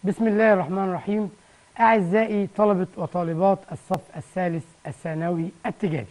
بسم الله الرحمن الرحيم أعزائي طلبة وطالبات الصف الثالث الثانوي التجاري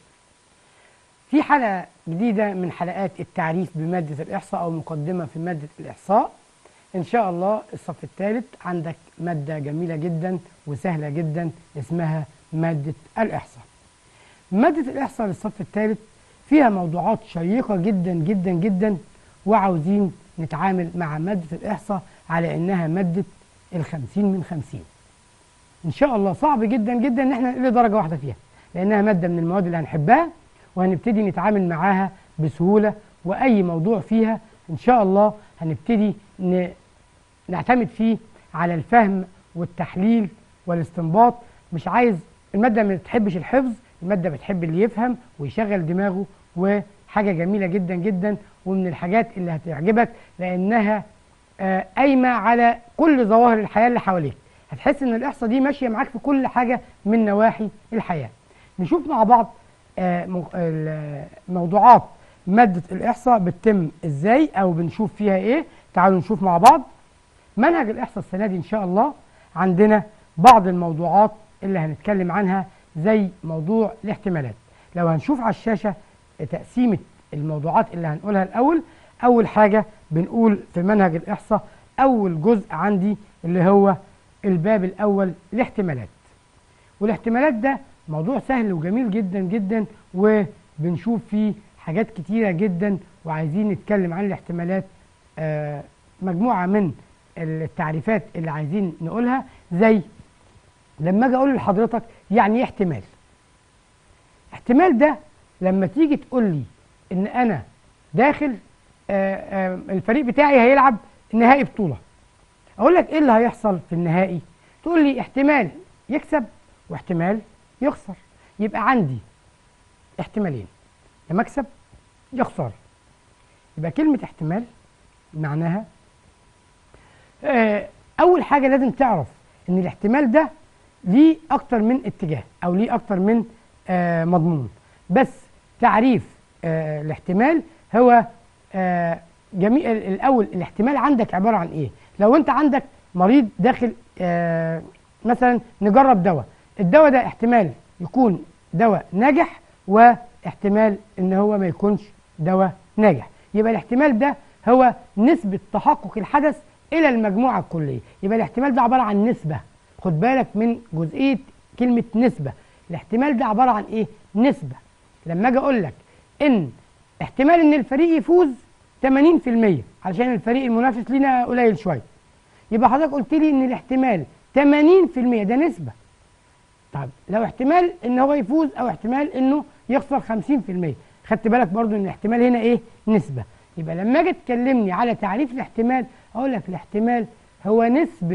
في حلقة جديدة من حلقات التعريف بمادة الإحصاء أو مقدمة في مادة الإحصاء إن شاء الله الصف الثالث عندك مادة جميلة جدا وسهلة جدا اسمها مادة الإحصاء مادة الإحصاء للصف الثالث فيها موضوعات شيقة جدا جدا جدا وعاوزين نتعامل مع مادة الإحصاء على إنها مادة الخمسين من خمسين إن شاء الله صعب جدا جدا إن احنا نقل درجة واحدة فيها لأنها مادة من المواد اللي هنحبها وهنبتدي نتعامل معاها بسهولة وأي موضوع فيها إن شاء الله هنبتدي ن... نعتمد فيه على الفهم والتحليل والاستنباط مش عايز المادة ما بتحبش الحفظ المادة بتحب اللي يفهم ويشغل دماغه وحاجة جميلة جدا جدا ومن الحاجات اللي هتعجبك لأنها آه، قايمة على كل ظواهر الحياة اللي حواليك هتحس إن الإحصاء دي ماشية معاك في كل حاجة من نواحي الحياة نشوف مع بعض آه، مو- ال- موضوعات مادة الإحصاء بتتم إزاي أو بنشوف فيها إيه تعالوا نشوف مع بعض منهج الإحصاء السنة دي إن شاء الله عندنا بعض الموضوعات اللي هنتكلم عنها زي موضوع الاحتمالات لو هنشوف على الشاشة تقسيمة الموضوعات اللي هنقولها الأول أول حاجة بنقول في منهج الإحصاء أول جزء عندي اللي هو الباب الأول الاحتمالات والاحتمالات ده موضوع سهل وجميل جدا جدا وبنشوف فيه حاجات كتيرة جدا وعايزين نتكلم عن الاحتمالات آه، مجموعة من التعريفات اللي عايزين نقولها زي لما اجي اقول لحضرتك يعني ايه احتمال احتمال ده لما تيجي تقول لي ان انا داخل آه، آه، الفريق بتاعي هيلعب نهائي بطولة اقول لك ايه اللي هيحصل في النهائي تقول لي احتمال يكسب واحتمال يخسر يبقى عندي احتمالين يا مكسب يا خسارة يبقى كلمة احتمال معناها آه، اول حاجه لازم تعرف ان الاحتمال ده ليه اكتر من اتجاه او ليه اكتر من آه، مضمون بس تعريف آه، الاحتمال هو آه، جميع ال- الاول الاحتمال عندك عباره عن ايه لو انت عندك مريض داخل آه، مثلا نجرب دواء الدواء ده احتمال يكون دواء ناجح واحتمال ان هو ما يكونش دواء ناجح يبقى الاحتمال ده هو نسبة تحقق الحدث إلى المجموعة الكلية يبقى الاحتمال ده عبارة عن نسبة خد بالك من جزئية كلمة نسبة الاحتمال ده عبارة عن إيه؟ نسبة لما أجي أقول لك إن احتمال إن الفريق يفوز 80% علشان الفريق المنافس لينا قليل شوية يبقى حضرتك قلت لي إن الاحتمال 80% ده نسبة طب لو احتمال ان هو يفوز او احتمال انه يخسر 50% خدت بالك برضو ان الاحتمال هنا ايه نسبة يبقى لما اجي تكلمني على تعريف الاحتمال اقول لك الاحتمال هو نسبة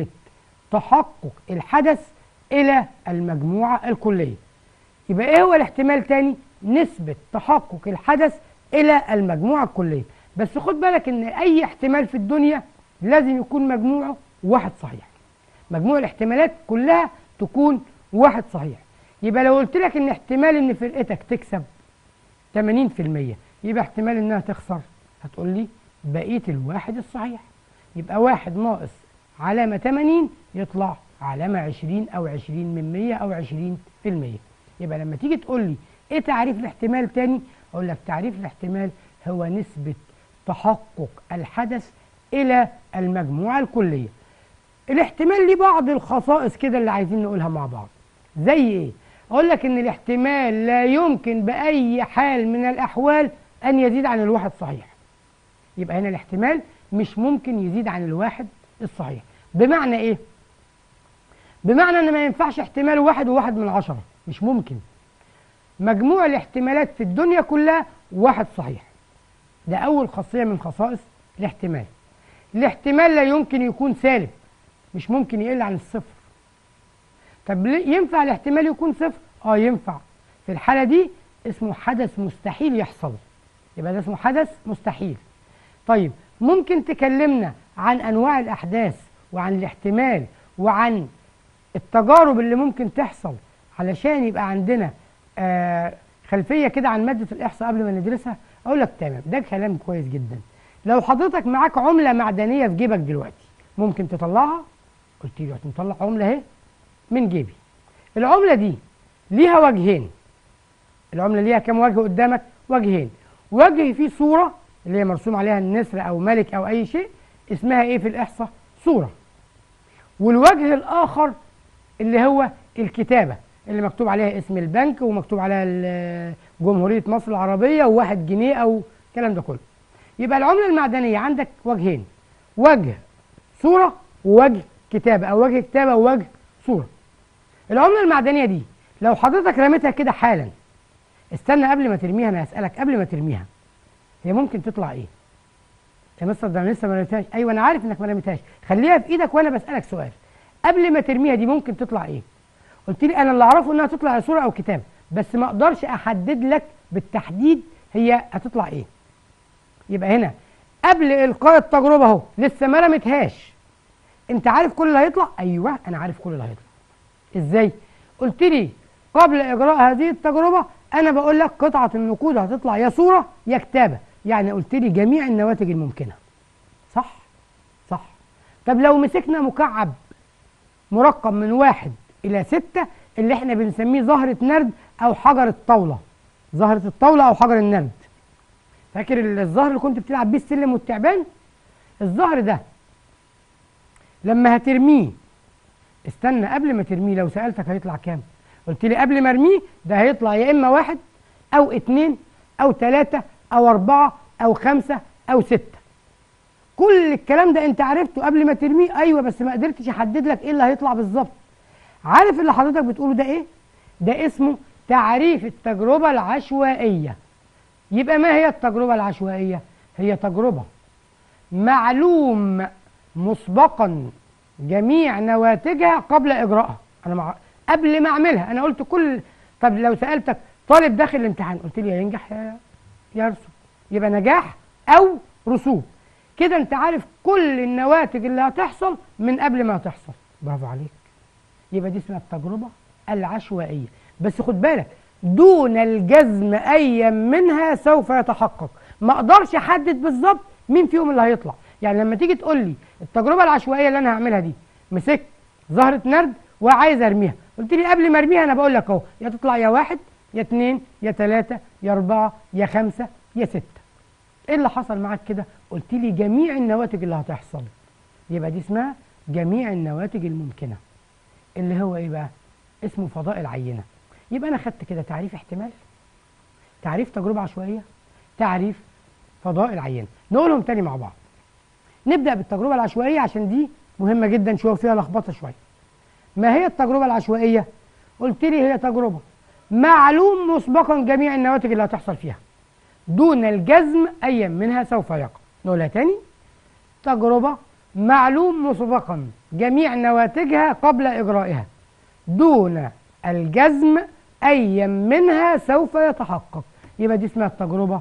تحقق الحدث الى المجموعة الكلية يبقى ايه هو الاحتمال تاني نسبة تحقق الحدث الى المجموعة الكلية بس خد بالك ان اي احتمال في الدنيا لازم يكون مجموعه واحد صحيح مجموع الاحتمالات كلها تكون واحد صحيح يبقى لو قلت لك ان احتمال ان فرقتك تكسب 80% يبقى احتمال انها تخسر هتقول لي بقيه الواحد الصحيح يبقى واحد ناقص علامه 80 يطلع علامه 20 او 20 من 100 او 20% يبقى لما تيجي تقول لي ايه تعريف الاحتمال تاني اقول لك تعريف الاحتمال هو نسبه تحقق الحدث الى المجموعه الكليه الاحتمال ليه بعض الخصائص كده اللي عايزين نقولها مع بعض زي ايه اقول لك ان الاحتمال لا يمكن باي حال من الاحوال ان يزيد عن الواحد صحيح يبقى هنا الاحتمال مش ممكن يزيد عن الواحد الصحيح بمعنى ايه بمعنى ان ما ينفعش احتمال واحد وواحد من عشرة مش ممكن مجموع الاحتمالات في الدنيا كلها واحد صحيح ده اول خاصية من خصائص الاحتمال الاحتمال لا يمكن يكون سالب مش ممكن يقل عن الصفر طب ليه- ينفع الاحتمال يكون صفر اه ينفع في الحالة دي اسمه حدث مستحيل يحصل يبقى ده اسمه حدث مستحيل طيب ممكن تكلمنا عن انواع الاحداث وعن الاحتمال وعن التجارب اللي ممكن تحصل علشان يبقى عندنا آه خلفيه كده عن ماده الاحصاء قبل ما ندرسها اقول لك تمام ده كلام كويس جدا لو حضرتك معاك عمله معدنيه في جيبك دلوقتي ممكن تطلعها قلت لي رحت مطلع عمله اهي من جيبي العمله دي ليها وجهين العمله ليها كام وجه قدامك وجهين وجه فيه صوره اللي هي مرسوم عليها النسر او ملك او اي شيء اسمها ايه في الاحصاء صوره والوجه الاخر اللي هو الكتابه اللي مكتوب عليها اسم البنك ومكتوب عليها ال- جمهوريه مصر العربيه وواحد جنيه او الكلام ده كله يبقى العمله المعدنيه عندك وجهين وجه صوره ووجه كتابه او وجه كتابه ووجه صوره العمله المعدنيه دي لو حضرتك رميتها كده حالا استنى قبل ما ترميها انا هسالك قبل ما ترميها هي ممكن تطلع ايه يا مستر ده انا لسه ما رميتهاش ايوه انا عارف انك ما رميتهاش خليها في ايدك وانا بسالك سؤال قبل ما ترميها دي ممكن تطلع ايه قلت لي انا اللي اعرفه انها تطلع يا صوره او كتاب بس ما اقدرش احدد لك بالتحديد هي هتطلع ايه يبقى هنا قبل القاء التجربه اهو لسه ما رميتهاش انت عارف كل اللي هيطلع ايوه انا عارف كل اللي هيطلع ازاي قلت لي قبل اجراء هذه التجربه انا بقول لك قطعه النقود هتطلع يا صوره يا كتابه يعني قلت لي جميع النواتج الممكنه صح صح طب لو مسكنا مكعب مرقم من واحد الى ستة اللي احنا بنسميه زهرة نرد او حجر الطاولة زهرة الطاولة او حجر النرد فاكر الزهر اللي كنت بتلعب بيه السلم والتعبان الزهر ده لما هترميه استنى قبل ما ترميه لو سألتك هيطلع كام قلت لي قبل ما ارميه ده هيطلع يا اما واحد او اتنين او تلاتة او اربعة او خمسة او ستة كل الكلام ده انت عرفته قبل ما ترميه ايوه بس ما قدرتش احدد لك ايه اللي هيطلع بالظبط عارف اللي حضرتك بتقوله ده ايه ده اسمه تعريف التجربة العشوائية يبقى ما هي التجربة العشوائية هي تجربة معلوم مسبقا جميع نواتجها قبل اجرائها انا مع... قبل ما اعملها انا قلت كل طب لو سالتك طالب داخل الامتحان قلت لي يا ينجح يا يرسم يبقى نجاح او رسوب كده انت عارف كل النواتج اللي هتحصل من قبل ما تحصل برافو عليك يبقى دي اسمها التجربه العشوائيه بس خد بالك دون الجزم ايا منها سوف يتحقق ما اقدرش احدد بالظبط مين فيهم اللي هيطلع يعني لما تيجي تقول لي التجربه العشوائيه اللي انا هعملها دي مسكت زهره نرد وعايز ارميها قلت لي قبل ما ارميها انا بقول لك اهو يا تطلع يا واحد يا اتنين يا تلاته يا اربعه يا خمسه يا سته ايه اللي حصل معاك كده قلت لي جميع النواتج اللي هتحصل يبقى دي اسمها جميع النواتج الممكنه اللي هو ايه بقى اسمه فضاء العينه يبقى انا خدت كده تعريف احتمال تعريف تجربه عشوائيه تعريف فضاء العينه نقولهم تاني مع بعض نبدا بالتجربه العشوائيه عشان دي مهمه جدا شويه فيها لخبطه شويه ما هي التجربه العشوائيه قلت لي هي تجربه معلوم مسبقا جميع النواتج اللي هتحصل فيها دون الجزم ايا منها سوف يقع نقولها تاني تجربه معلوم مسبقا جميع نواتجها قبل اجرائها دون الجزم ايا منها سوف يتحقق يبقى دي اسمها التجربه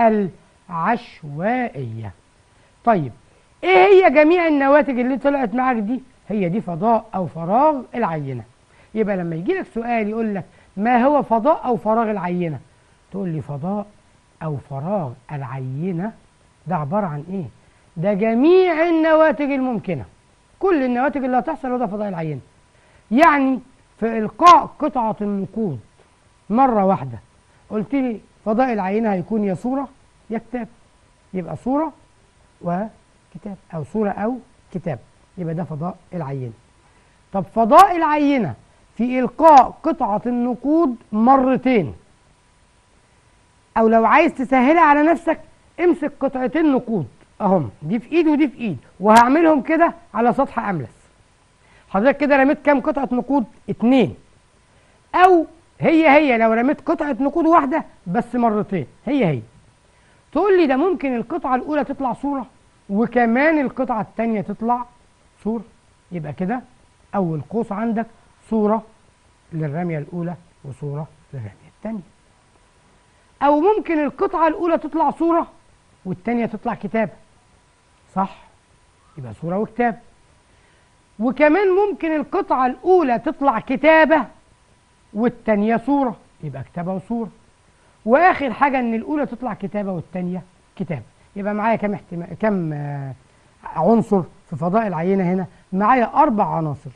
العشوائيه طيب ايه هي جميع النواتج اللي طلعت معاك دي هي دي فضاء او فراغ العينه يبقى لما يجي لك سؤال يقول لك ما هو فضاء او فراغ العينه تقول لي فضاء او فراغ العينه ده عباره عن ايه ده جميع النواتج الممكنه كل النواتج اللي هتحصل وده فضاء العينه يعني في القاء قطعه النقود مره واحده قلت لي فضاء العينه هيكون يا صوره يا كتاب يبقى صوره وكتاب او صوره او كتاب يبقى ده فضاء العينه طب فضاء العينه في القاء قطعه النقود مرتين او لو عايز تسهلها على نفسك امسك قطعتين نقود اهم دي في ايد ودي في ايد وهعملهم كده على سطح املس حضرتك كده رميت كام قطعه نقود اتنين او هي هي لو رميت قطعه نقود واحده بس مرتين هي هي تقول لي ده ممكن القطعه الاولى تطلع صوره وكمان القطعه الثانيه تطلع صوره يبقى كده اول قوس عندك صوره للرميه الاولى وصوره للرميه الثانيه او ممكن القطعه الاولى تطلع صوره والثانيه تطلع كتاب صح يبقى صوره وكتاب وكمان ممكن القطعه الاولى تطلع كتابه والثانيه صوره يبقى كتابه وصوره واخر حاجه ان الاولى تطلع كتابه والثانيه كتابه يبقى معايا كام احتمال كام آه عنصر في فضاء العينه هنا معايا اربع عناصر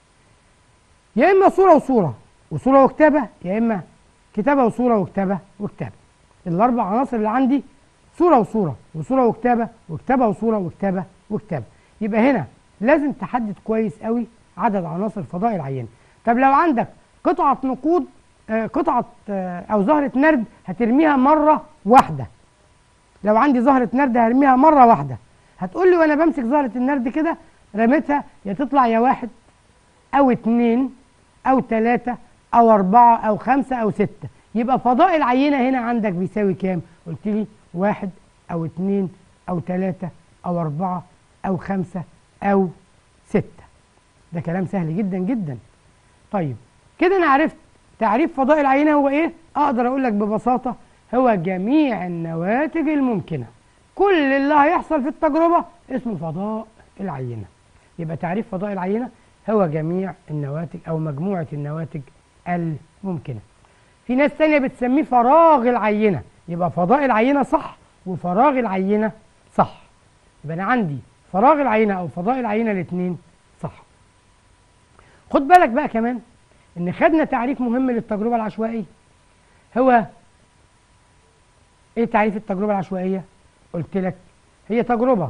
يا اما صوره وصوره وصوره وكتابه يا اما كتابه وصوره وكتابه وكتابه الاربع عناصر اللي عندي صوره وصوره وصوره وكتابه وكتابه وصوره وكتابه وكتابه يبقى هنا لازم تحدد كويس قوي عدد عناصر فضاء العينه طب لو عندك قطعه نقود آه، قطعه آه، او زهره نرد هترميها مره واحده لو عندي زهره نرد هرميها مره واحده هتقول لي وانا بمسك زهره النرد كده رميتها يا تطلع يا واحد او اتنين او تلاتة او اربعة او خمسة او ستة يبقى فضاء العينة هنا عندك بيساوي كام قلت لي واحد او اتنين او تلاتة او اربعة او خمسة او ستة ده كلام سهل جدا جدا طيب كده انا عرفت تعريف فضاء العينة هو ايه اقدر اقول لك ببساطة هو جميع النواتج الممكنة كل اللي هيحصل في التجربة اسمه فضاء العينة يبقى تعريف فضاء العينة هو جميع النواتج أو مجموعة النواتج الممكنة في ناس تانية بتسميه فراغ العينة يبقى فضاء العينة صح وفراغ العينة صح يبقى أنا عندي فراغ العينة أو فضاء العينة الاثنين صح خد بالك بقى كمان إن خدنا تعريف مهم للتجربة العشوائية هو إيه تعريف التجربة العشوائية؟ قلت لك هي تجربة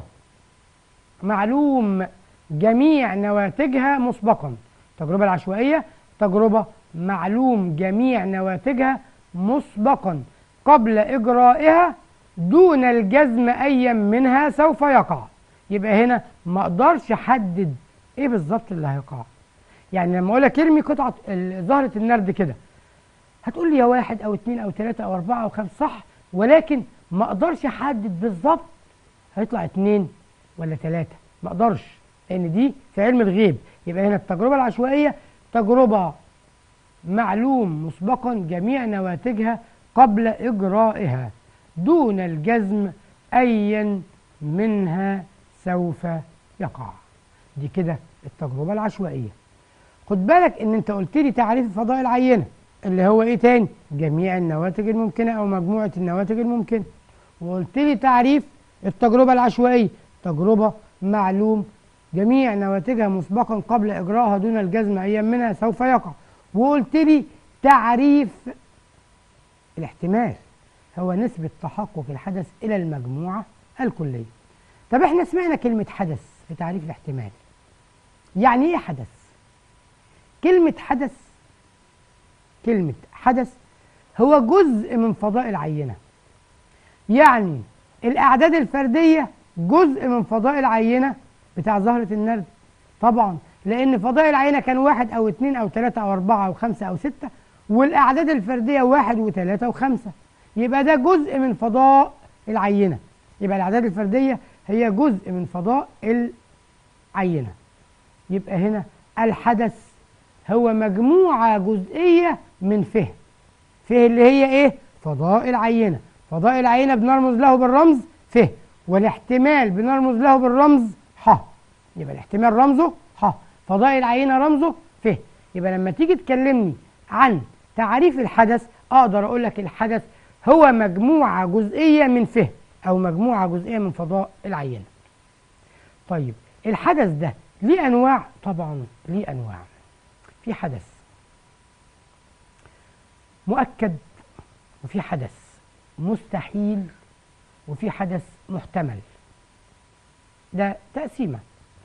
معلوم جميع نواتجها مسبقا التجربة العشوائية تجربة معلوم جميع نواتجها مسبقا قبل إجرائها دون الجزم أيا منها سوف يقع يبقى هنا ما اقدرش احدد ايه بالظبط اللي هيقع يعني لما اقول لك ارمي قطعه ال- زهره النرد كده هتقول لي يا واحد او اتنين او تلاته او اربعه او خمسه صح ولكن ما اقدرش احدد بالظبط هيطلع اتنين ولا تلاته ما اقدرش لان دي في علم الغيب يبقى هنا التجربه العشوائيه تجربه معلوم مسبقا جميع نواتجها قبل اجرائها دون الجزم ايا منها سوف يقع دي كده التجربه العشوائيه خد بالك ان انت قلت لي تعريف فضاء العينه اللي هو ايه تاني جميع النواتج الممكنه او مجموعه النواتج الممكنه وقلت لي تعريف التجربه العشوائيه تجربه معلوم جميع نواتجها مسبقا قبل اجرائها دون الجزم ايا منها سوف يقع وقلت لي تعريف الاحتمال هو نسبة تحقق الحدث إلى المجموعة الكلية طب احنا سمعنا كلمة حدث في تعريف الاحتمال يعني ايه حدث كلمة حدث كلمة حدث هو جزء من فضاء العينة يعني الأعداد الفردية جزء من فضاء العينة بتاع زهرة النرد طبعا لأن فضاء العينة كان واحد أو اتنين أو تلاتة أو أربعة أو خمسة أو ستة والأعداد الفردية واحد وتلاتة وخمسة يبقى ده جزء من فضاء العينة يبقى الأعداد الفردية هي جزء من فضاء العينة يبقى هنا الحدث هو مجموعة جزئية من فهم فه اللي هي ايه فضاء العينة فضاء العينة بنرمز له بالرمز فه والاحتمال بنرمز له بالرمز ح يبقى الاحتمال رمزه ح فضاء العينة رمزه فه يبقى لما تيجي تكلمني عن تعريف الحدث اقدر اقول لك الحدث هو مجموعة جزئية من فه او مجموعة جزئية من فضاء العينة طيب الحدث ده ليه انواع طبعا ليه انواع في حدث مؤكد وفي حدث مستحيل وفي حدث محتمل ده تقسيمة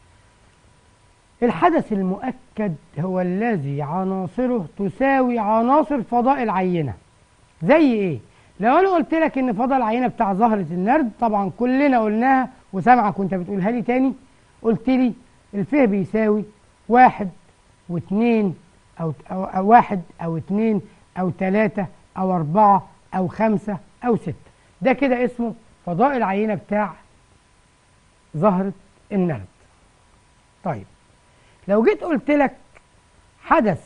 الحدث المؤكد هو الذي عناصره تساوي عناصر فضاء العينة زي ايه لو انا قلت لك ان فضاء العينة بتاع زهرة النرد طبعا كلنا قلناها وسامعك وانت بتقولها لي تاني قلت لي الفه بيساوي واحد واثنين أو, أو, أو واحد أو اتنين أو تلاتة أو أربعة أو خمسة أو ستة ده كده اسمه فضاء العينة بتاع زهرة النرد طيب لو جيت قلت لك حدث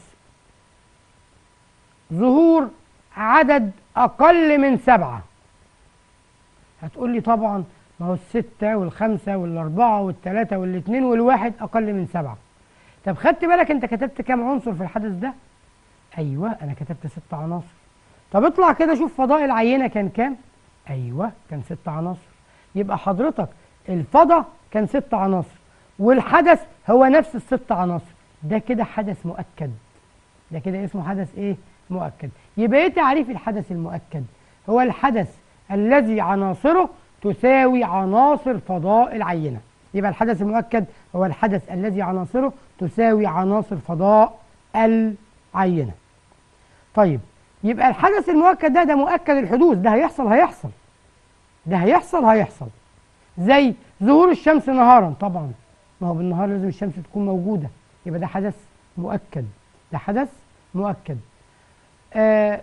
ظهور عدد أقل من سبعة هتقول لي طبعا ما هو الستة والخمسة والأربعة والتلاتة والاتنين والواحد أقل من سبعة طب خدت بالك انت كتبت كام عنصر في الحدث ده ايوه انا كتبت ست عناصر طب اطلع كده شوف فضاء العينه كان كام ايوه كان ست عناصر يبقى حضرتك الفضاء كان ست عناصر والحدث هو نفس الست عناصر ده كده حدث مؤكد ده كده اسمه حدث ايه مؤكد يبقى ايه تعريف الحدث المؤكد هو الحدث الذي عناصره تساوي عناصر فضاء العينة يبقى الحدث المؤكد هو الحدث الذي عناصره تساوي عناصر فضاء العينة طيب يبقى الحدث المؤكد ده ده مؤكد الحدوث ده هيحصل هيحصل ده هيحصل هيحصل زي ظهور الشمس نهارا طبعا ما هو بالنهار لازم الشمس تكون موجودة يبقى ده حدث مؤكد ده حدث مؤكد آه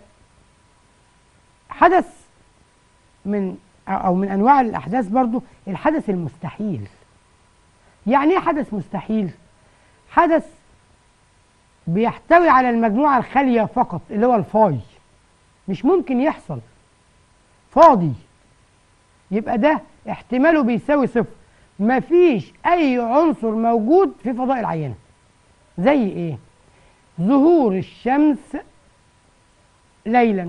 حدث من او من انواع الاحداث برضو الحدث المستحيل يعني ايه حدث مستحيل حدث بيحتوي على المجموعة الخالية فقط اللي هو الفاي مش ممكن يحصل فاضي يبقى ده احتماله بيساوي صفر مفيش اي عنصر موجود في فضاء العينة زي ايه ظهور الشمس ليلا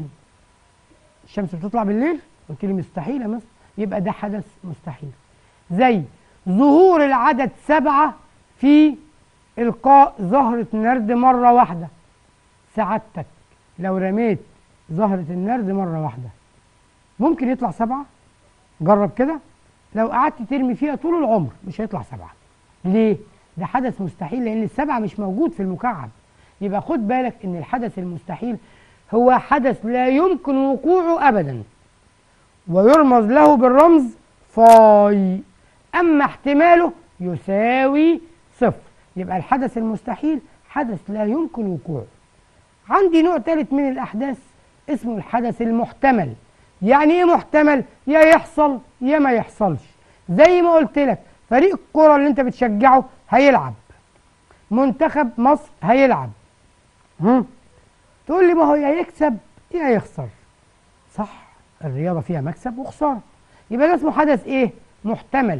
الشمس بتطلع بالليل قلت لي مستحيلة مثلا يبقى ده حدث مستحيل زي ظهور العدد سبعة في إلقاء زهرة نرد مرة واحدة سعادتك لو رميت زهرة النرد مرة واحدة ممكن يطلع سبعة جرب كده لو قعدت ترمي فيها طول العمر مش هيطلع سبعة ليه؟ ده حدث مستحيل لأن السبعة مش موجود في المكعب يبقى خد بالك إن الحدث المستحيل هو حدث لا يمكن وقوعه أبدا ويرمز له بالرمز فاي أما احتماله يساوي صفر يبقى الحدث المستحيل حدث لا يمكن وقوعه عندي نوع ثالث من الأحداث اسمه الحدث المحتمل يعني ايه محتمل يا يحصل يا ما يحصلش زي ما قلت لك فريق الكرة اللي انت بتشجعه هيلعب منتخب مصر هيلعب هم؟ تقول لي ما هو يا يكسب يا يخسر صح الرياضة فيها مكسب وخسارة يبقى ده اسمه حدث ايه محتمل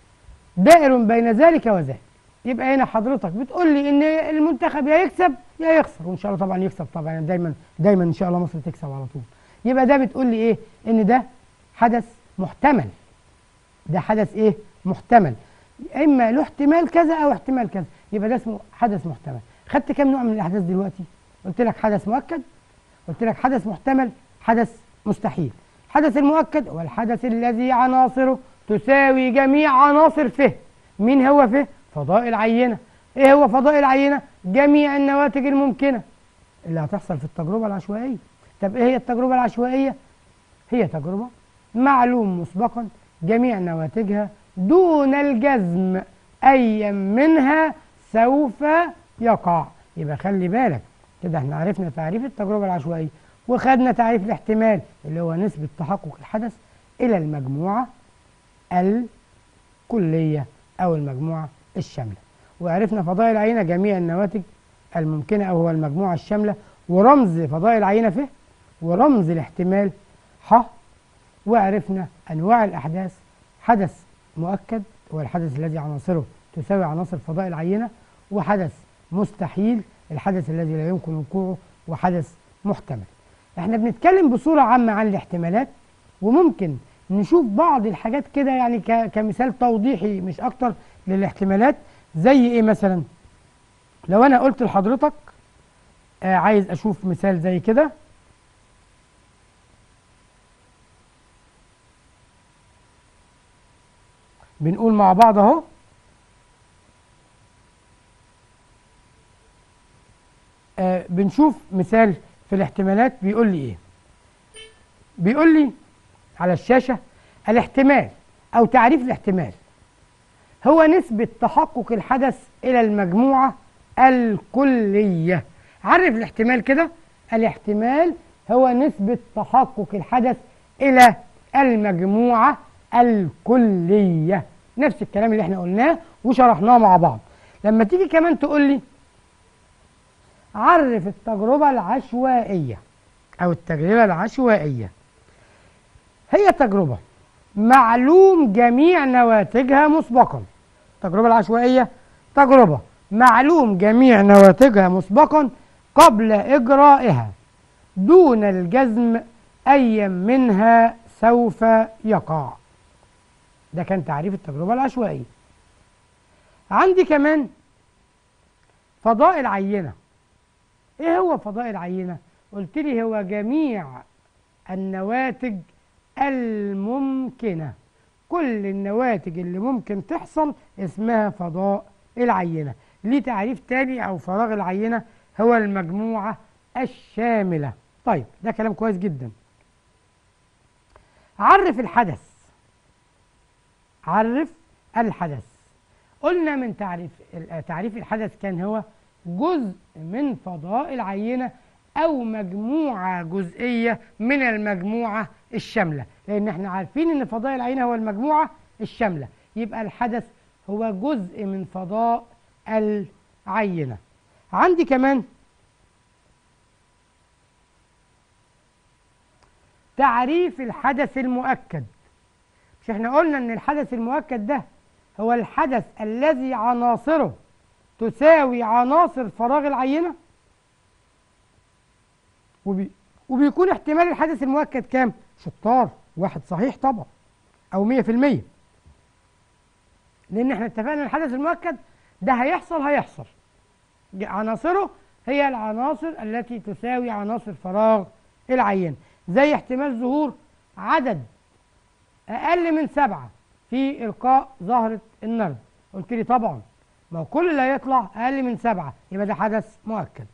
دائر بين ذلك وذاك يبقى هنا حضرتك بتقول لي ان المنتخب يا يكسب يا يخسر وان شاء الله طبعا يكسب طبعا دايما دايما ان شاء الله مصر تكسب على طول يبقى ده بتقول لي ايه ان ده حدث محتمل ده حدث ايه محتمل اما له احتمال كذا او احتمال كذا يبقى ده اسمه حدث محتمل خدت كام نوع من الاحداث دلوقتي قلت لك حدث مؤكد قلت لك حدث محتمل حدث مستحيل الحدث المؤكد هو الحدث الذي عناصره تساوي جميع عناصر فه مين هو فه فضاء العينة ايه هو فضاء العينة جميع النواتج الممكنة اللي هتحصل في التجربة العشوائية طب ايه هي التجربة العشوائية هي تجربة معلوم مسبقا جميع نواتجها دون الجزم اي منها سوف يقع يبقى خلي بالك كده احنا عرفنا تعريف التجربة العشوائية وخدنا تعريف الاحتمال اللي هو نسبة تحقق الحدث إلى المجموعة الكلية أو المجموعة الشاملة وعرفنا فضاء العينة جميع النواتج الممكنة أو هو المجموعة الشاملة ورمز فضاء العينة فيه ورمز الاحتمال ح وعرفنا أنواع الأحداث حدث مؤكد هو الحدث الذي عناصره تساوي عناصر فضاء العينة وحدث مستحيل الحدث الذي لا يمكن وقوعه وحدث محتمل احنا بنتكلم بصورة عامة عن الاحتمالات وممكن نشوف بعض الحاجات كده يعني كمثال توضيحي مش اكتر للاحتمالات زي ايه مثلا لو انا قلت لحضرتك آه عايز اشوف مثال زي كده بنقول مع بعض اهو آه بنشوف مثال في الاحتمالات بيقول لي ايه بيقول لي على الشاشة الاحتمال او تعريف الاحتمال هو نسبة تحقق الحدث الى المجموعة الكلية عرف الاحتمال كده الاحتمال هو نسبة تحقق الحدث الى المجموعة الكلية نفس الكلام اللي احنا قلناه وشرحناه مع بعض لما تيجي كمان تقول لي عرف التجربة العشوائية أو التجربة العشوائية هي تجربة معلوم جميع نواتجها مسبقا التجربة العشوائية تجربة معلوم جميع نواتجها مسبقا قبل إجرائها دون الجزم أي منها سوف يقع ده كان تعريف التجربة العشوائية عندي كمان فضاء العينة ايه هو فضاء العينة قلت لي هو جميع النواتج الممكنة كل النواتج اللي ممكن تحصل اسمها فضاء العينة ليه تعريف تاني او فراغ العينة هو المجموعة الشاملة طيب ده كلام كويس جدا عرف الحدث عرف الحدث قلنا من تعريف تعريف الحدث كان هو جزء من فضاء العينة أو مجموعة جزئية من المجموعة الشاملة لأن احنا عارفين إن فضاء العينة هو المجموعة الشاملة يبقى الحدث هو جزء من فضاء العينة عندي كمان تعريف الحدث المؤكد مش احنا قلنا ان الحدث المؤكد ده هو الحدث الذي عناصره تساوي عناصر فراغ العينة وبي وبيكون احتمال الحدث المؤكد كام شطار واحد صحيح طبعا او مية في المية لان احنا اتفقنا ان الحدث المؤكد ده هيحصل هيحصل عناصره هي العناصر التي تساوي عناصر فراغ العينة زي احتمال ظهور عدد أقل من سبعة في إلقاء زهرة النرد قلت لي طبعا ما هو كل اللي هيطلع أقل من سبعة يبقى ده حدث مؤكد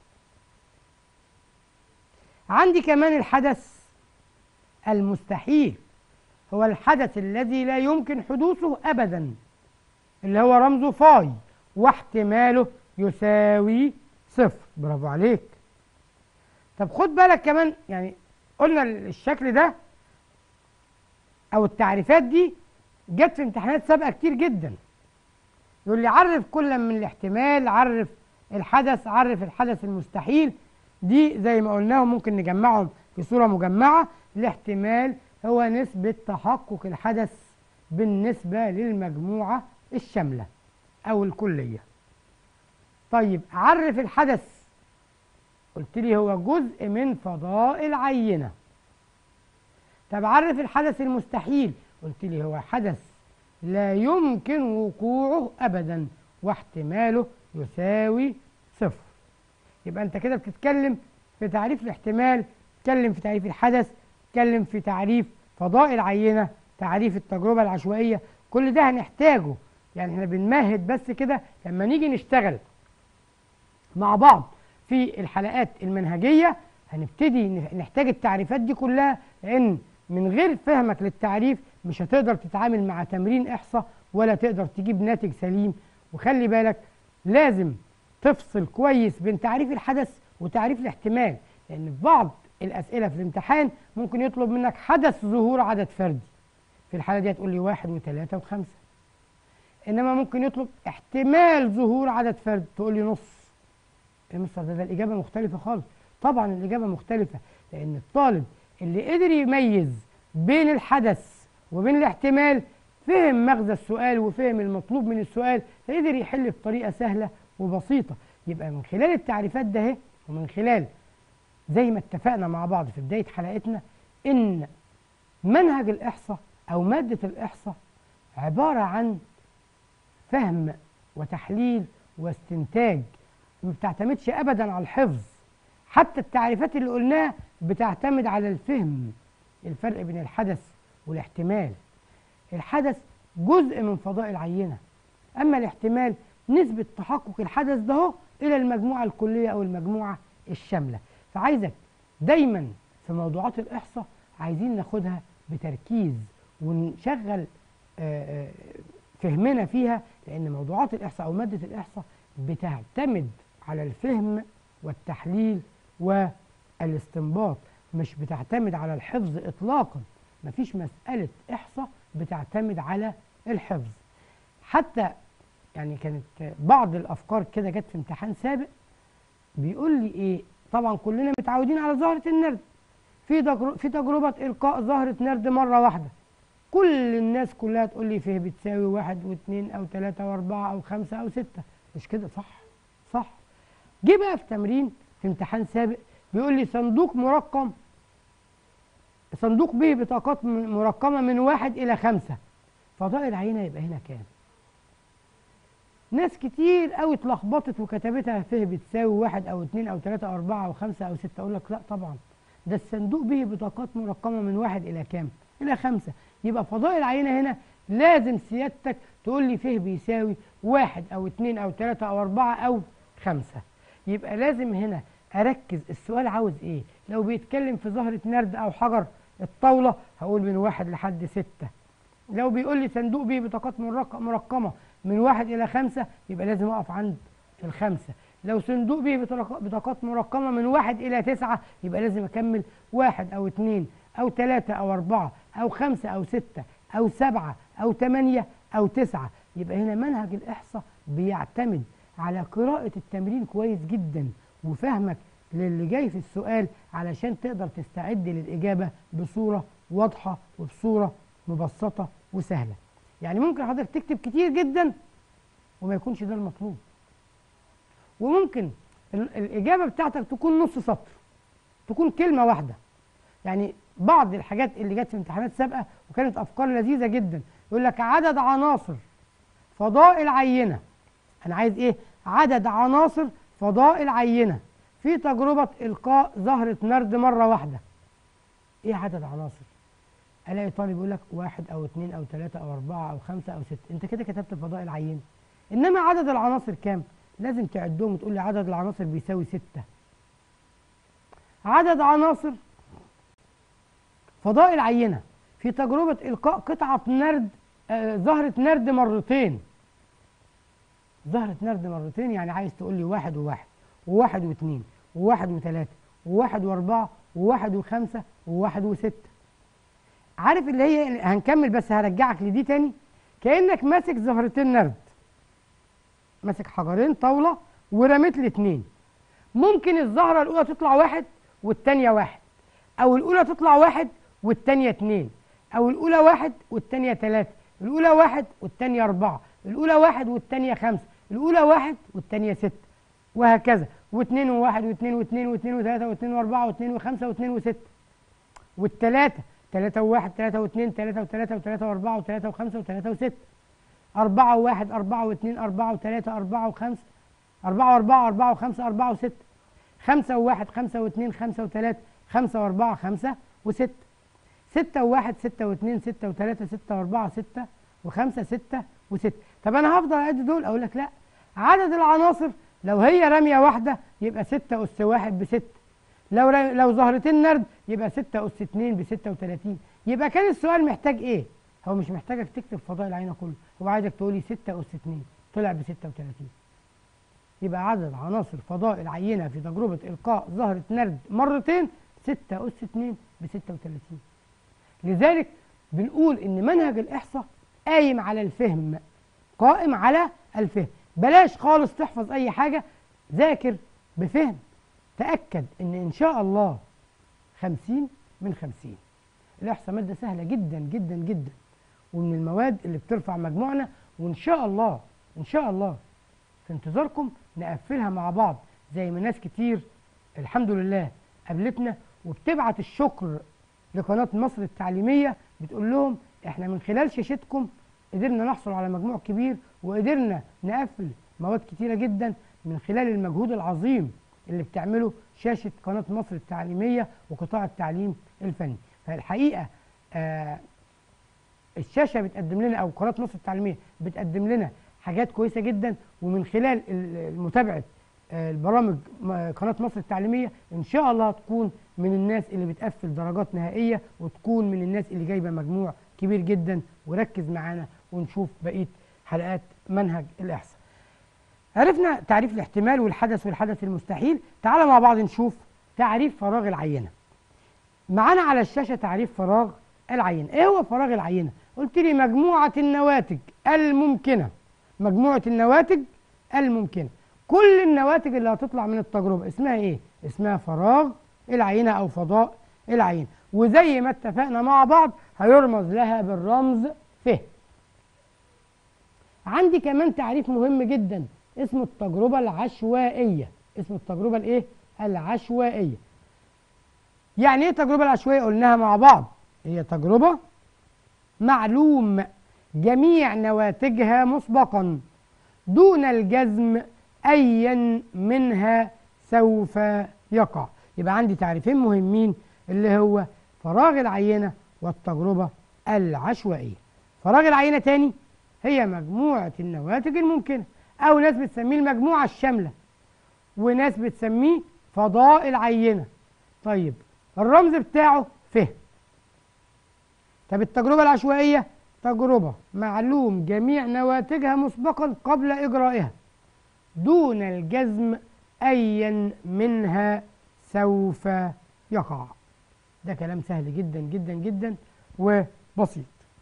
عندي كمان الحدث المستحيل هو الحدث الذي لا يمكن حدوثه أبدا اللي هو رمزه فاي واحتماله يساوي صفر برافو عليك طب خد بالك كمان يعني قلنا الشكل ده او التعريفات دي جت في امتحانات سابقه كتير جدا يقول لي عرف كل من الاحتمال عرف الحدث عرف الحدث المستحيل دي زي ما قلناهم ممكن نجمعهم في صوره مجمعه الاحتمال هو نسبه تحقق الحدث بالنسبه للمجموعه الشامله او الكليه طيب عرف الحدث قلت لي هو جزء من فضاء العينه طب عرف الحدث المستحيل قلت لي هو حدث لا يمكن وقوعه ابدا واحتماله يساوي صفر يبقى انت كده بتتكلم في تعريف الاحتمال تتكلم في تعريف الحدث تتكلم في تعريف فضاء العينه تعريف التجربه العشوائيه كل ده هنحتاجه يعني احنا بنمهد بس كده لما نيجي نشتغل مع بعض في الحلقات المنهجيه هنبتدي نحتاج التعريفات دي كلها لان من غير فهمك للتعريف مش هتقدر تتعامل مع تمرين احصاء ولا تقدر تجيب ناتج سليم وخلي بالك لازم تفصل كويس بين تعريف الحدث وتعريف الاحتمال لان في بعض الاسئله في الامتحان ممكن يطلب منك حدث ظهور عدد فردي في الحاله دي هتقول لي واحد وثلاثه وخمسه انما ممكن يطلب احتمال ظهور عدد فرد تقول لي نص يا مستر ده, ده الاجابه مختلفه خالص طبعا الاجابه مختلفه لان الطالب اللي قدر يميز بين الحدث وبين الاحتمال فهم مغزى السؤال وفهم المطلوب من السؤال فقدر يحل بطريقة سهلة وبسيطة يبقى من خلال التعريفات ده اهي ومن خلال زي ما اتفقنا مع بعض في بداية حلقتنا إن منهج الإحصاء أو مادة الإحصاء عبارة عن فهم وتحليل واستنتاج ما بتعتمدش أبدا على الحفظ حتى التعريفات اللي قلناها بتعتمد على الفهم الفرق بين الحدث والاحتمال الحدث جزء من فضاء العينة أما الاحتمال نسبة تحقق الحدث ده إلى المجموعة الكلية أو المجموعة الشاملة فعايزك دايما في موضوعات الإحصاء عايزين ناخدها بتركيز ونشغل آه، آه، فهمنا فيها لأن موضوعات الإحصاء أو مادة الإحصاء بتعتمد على الفهم والتحليل والاستنباط مش بتعتمد على الحفظ إطلاقا مفيش مسألة إحصاء بتعتمد على الحفظ حتى يعني كانت بعض الأفكار كده جت في امتحان سابق بيقول لي إيه طبعا كلنا متعودين على زهرة النرد في تجر- في تجربة إلقاء زهرة نرد مرة واحدة كل الناس كلها تقول لي فيه بتساوي واحد واثنين أو ثلاثة وأربعة أو خمسة أو ستة مش كده صح صح جه بقى في تمرين في امتحان سابق بيقول لي صندوق مرقم صندوق به بطاقات م- مرقمة من واحد إلى خمسة فضاء العينة يبقى هنا كام؟ ناس كتير قوي اتلخبطت وكتبتها فيه بتساوي واحد او اتنين او تلاته او اربعه او خمسه او سته اقول لك لا طبعا ده الصندوق به بطاقات مرقمه من واحد الى كام؟ الى خمسه يبقى فضاء العينه هنا لازم سيادتك تقول لي فيه بيساوي واحد او اتنين او تلاته او اربعه او خمسه يبقى لازم هنا اركز السؤال عاوز ايه؟ لو بيتكلم في زهره نرد او حجر الطاوله هقول من واحد لحد سته لو بيقول لي صندوق به بطاقات مرق- مرقمه من واحد الى خمسه يبقى لازم اقف عند الخمسه لو صندوق به بطاق- بطاقات مرقمه من واحد الى تسعه يبقى لازم اكمل واحد او اتنين او تلاته او اربعه او خمسه او سته او سبعه او تمانيه او تسعه يبقى هنا منهج الاحصاء بيعتمد على قراءه التمرين كويس جدا وفهمك للي جاي في السؤال علشان تقدر تستعد للاجابه بصوره واضحه وبصوره مبسطه وسهله يعني ممكن حضرتك تكتب كتير جدا وما يكونش ده المطلوب وممكن ال- الإجابة بتاعتك تكون نص سطر تكون كلمة واحدة يعني بعض الحاجات اللي جت في امتحانات سابقة وكانت أفكار لذيذة جدا يقول لك عدد عناصر فضاء العينة أنا عايز إيه؟ عدد عناصر فضاء العينة في تجربة إلقاء زهرة نرد مرة واحدة إيه عدد عناصر؟ الاقي طالب يقول لك واحد او اثنين او ثلاثة او اربعة او خمسة او ستة انت كده كتبت فضاء العينة انما عدد العناصر كام لازم تعدهم وتقول لي عدد العناصر بيساوي ستة عدد عناصر فضاء العينة في تجربة إلقاء قطعة نرد آه زهرة نرد مرتين زهرة نرد مرتين يعني عايز تقول لي واحد وواحد وواحد واثنين وواحد وثلاثة وواحد وأربعة وواحد وخمسة وواحد وستة عارف اللي هي هنكمل بس هرجعك لدي تاني كأنك ماسك زهرتين نرد ماسك حجرين طاولة ورميت الاتنين ممكن الزهرة الأولى تطلع واحد والتانية واحد أو الأولى تطلع واحد والتانية اتنين أو الأولى واحد والتانية تلاتة الأولى واحد والتانية أربعة الأولى واحد والتانية خمسة الأولى واحد والتانية ستة وهكذا واثنين وواحد واثنين واثنين واثنين وثلاثة واثنين وأربعة واثنين وخمسة واثنين وستة والتلاتة تلاتة وواحد تلاتة واثنين تلاتة وتلاتة وتلاتة وأربعة وتلاتة وخمسة وتلاتة وستة أربعة وواحد أربعة واثنين أربعة وثلاثة أربعة وخمسة أربعة وأربعة أربعة وخمسة أربعة وستة خمسة وواحد خمسة واثنين خمسة وثلاثة خمسة وأربعة خمسة وستة ستة وواحد ستة واثنين ستة وثلاثة ستة وأربعة ستة وخمسة ستة وستة طب أنا هفضل أعد دول أقول لك لأ عدد العناصر لو هي رمية واحدة يبقى ستة أس واحد بستة لو ر- لو زهرتين نرد يبقى ستة أس اتنين بستة وتلاتين يبقى كان السؤال محتاج إيه؟ هو مش محتاجك تكتب فضاء العينة كله هو عايزك تقولي ستة أس اتنين طلع بستة وتلاتين يبقى عدد عناصر فضاء العينة في تجربة إلقاء زهرة نرد مرتين ستة أس اتنين بستة وتلاتين لذلك بنقول إن منهج الإحصاء قايم على الفهم قائم على الفهم بلاش خالص تحفظ أي حاجة ذاكر بفهم تأكد إن إن شاء الله خمسين من خمسين الإحصاء مادة سهلة جدا جدا جدا ومن المواد اللي بترفع مجموعنا وإن شاء الله إن شاء الله في انتظاركم نقفلها مع بعض زي ما ناس كتير الحمد لله قابلتنا وبتبعت الشكر لقناة مصر التعليمية بتقول لهم احنا من خلال شاشتكم قدرنا نحصل على مجموع كبير وقدرنا نقفل مواد كتيرة جدا من خلال المجهود العظيم اللي بتعمله شاشة قناة مصر التعليمية وقطاع التعليم الفني فالحقيقة آه الشاشة بتقدم لنا أو قناة مصر التعليمية بتقدم لنا حاجات كويسة جدا ومن خلال ال- متابعة آه، البرامج م- قناة مصر التعليمية إن شاء الله تكون من الناس اللي بتقفل درجات نهائية وتكون من الناس اللي جايبة مجموع كبير جدا وركز معانا ونشوف بقية حلقات منهج الإحصاء عرفنا تعريف الاحتمال والحدث والحدث المستحيل تعال مع بعض نشوف تعريف فراغ العينة معانا على الشاشة تعريف فراغ العينة ايه هو فراغ العينة قلت لي مجموعة النواتج الممكنة مجموعة النواتج الممكنة كل النواتج اللي هتطلع من التجربة اسمها ايه اسمها فراغ العينة او فضاء العينة وزي ما اتفقنا مع بعض هيرمز لها بالرمز ف عندي كمان تعريف مهم جدا اسمه التجربة العشوائية اسمه التجربة الايه العشوائية يعني ايه التجربة العشوائية قلناها مع بعض هي تجربة معلوم جميع نواتجها مسبقا دون الجزم أيا منها سوف يقع يبقى عندي تعريفين مهمين اللي هو فراغ العينة والتجربة العشوائية فراغ العينة تاني هي مجموعة النواتج الممكنة أو ناس بتسميه المجموعة الشاملة وناس بتسميه فضاء العينة طيب الرمز بتاعه ف طب التجربة العشوائية تجربة معلوم جميع نواتجها مسبقا قبل إجرائها دون الجزم أيا منها سوف يقع ده كلام سهل جدا جدا جدا وبسيط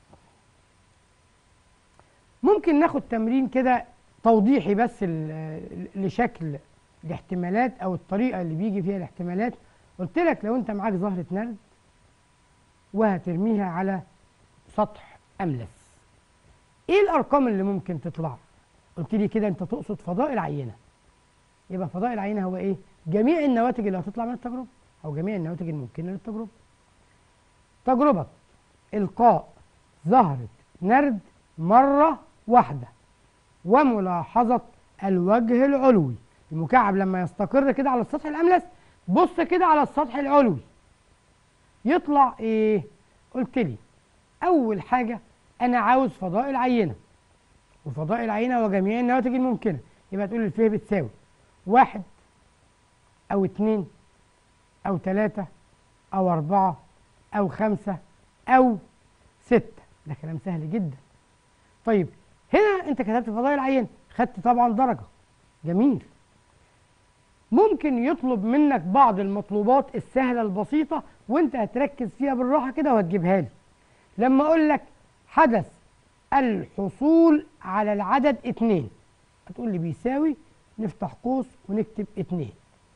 ممكن ناخد تمرين كده توضيحي بس ل- لشكل الاحتمالات او الطريقه اللي بيجي فيها الاحتمالات قلت لك لو انت معاك زهره نرد وهترميها على سطح املس ايه الارقام اللي ممكن تطلع قلت لي كده انت تقصد فضاء العينه يبقى فضاء العينه هو ايه جميع النواتج اللي هتطلع من التجربه او جميع النواتج الممكنه للتجربه تجربه القاء زهره نرد مره واحده وملاحظه الوجه العلوي المكعب لما يستقر كده على السطح الاملس بص كده على السطح العلوي يطلع ايه قلت لي اول حاجه انا عاوز فضاء العينه وفضاء العينه وجميع النواتج الممكنه يبقى تقول الفيه بتساوي واحد او اتنين او تلاتة او اربعة او خمسة او ستة ده كلام سهل جدا طيب هنا انت كتبت فضاء العينه خدت طبعا درجه جميل ممكن يطلب منك بعض المطلوبات السهله البسيطه وانت هتركز فيها بالراحه كده وهتجيبها لي لما اقول لك حدث الحصول على العدد اتنين هتقول لي بيساوي نفتح قوس ونكتب اتنين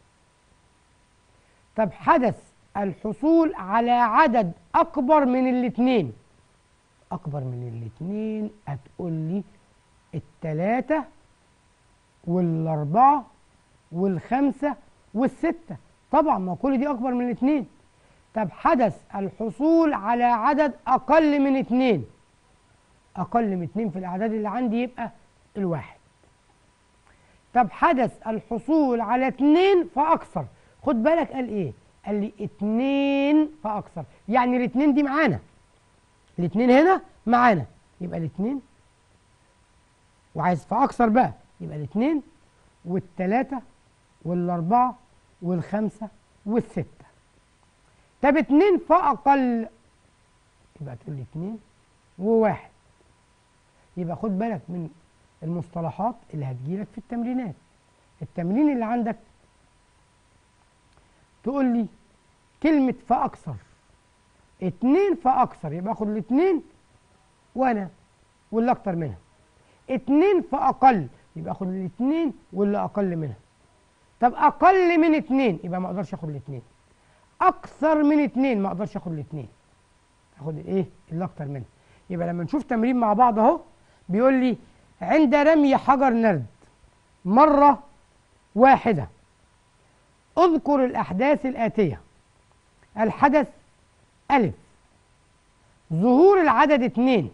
طب حدث الحصول على عدد اكبر من الاتنين اكبر من الاتنين هتقول لي التلاتة والاربعة والخمسة والستة طبعا ما كل دي اكبر من الاتنين طب حدث الحصول على عدد اقل من اتنين اقل من اتنين في الاعداد اللي عندي يبقى الواحد طب حدث الحصول على اتنين فاكثر خد بالك قال ايه قال لي اتنين فاكثر يعني الاتنين دي معانا الاتنين هنا معانا يبقى الاتنين وعايز فاكثر بقى يبقى الاتنين والتلاتة والاربعة والخمسة والستة طب اتنين فاقل يبقى تقول لي اتنين وواحد يبقى خد بالك من المصطلحات اللي هتجيلك في التمرينات التمرين اللي عندك تقول لي كلمة فأكثر اتنين فأكثر يبقى اخد الاتنين وانا واللي اكتر منها اتنين فأقل يبقى اخد الاتنين واللي اقل منها طب اقل من اتنين يبقى ما اقدرش اخد الاتنين اكثر من اتنين ما اقدرش اخد الاتنين اخد الايه اللي اكتر منها يبقى لما نشوف تمرين مع بعض اهو بيقول لي عند رمي حجر نرد مرة واحدة اذكر الأحداث الآتية الحدث ألف ظهور العدد اتنين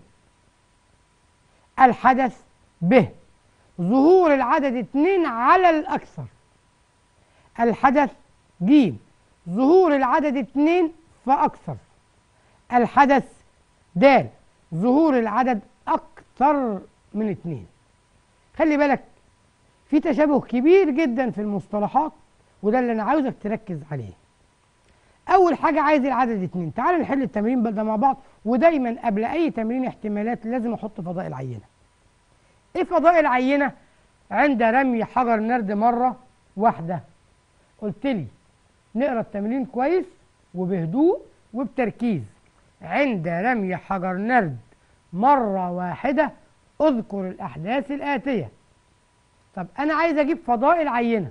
الحدث ب ظهور العدد اتنين على الأكثر الحدث ج ظهور العدد اتنين فأكثر الحدث د ظهور العدد أكثر من اتنين خلي بالك في تشابه كبير جدا في المصطلحات وده اللي انا عاوزك تركز عليه اول حاجه عايز العدد اتنين تعال نحل التمرين ده مع بعض ودايما قبل اي تمرين احتمالات لازم احط فضاء العينه ايه فضاء العينه عند رمي حجر نرد مره واحده قلت لي نقرا التمرين كويس وبهدوء وبتركيز عند رمي حجر نرد مره واحده اذكر الاحداث الاتيه طب انا عايز اجيب فضاء العينه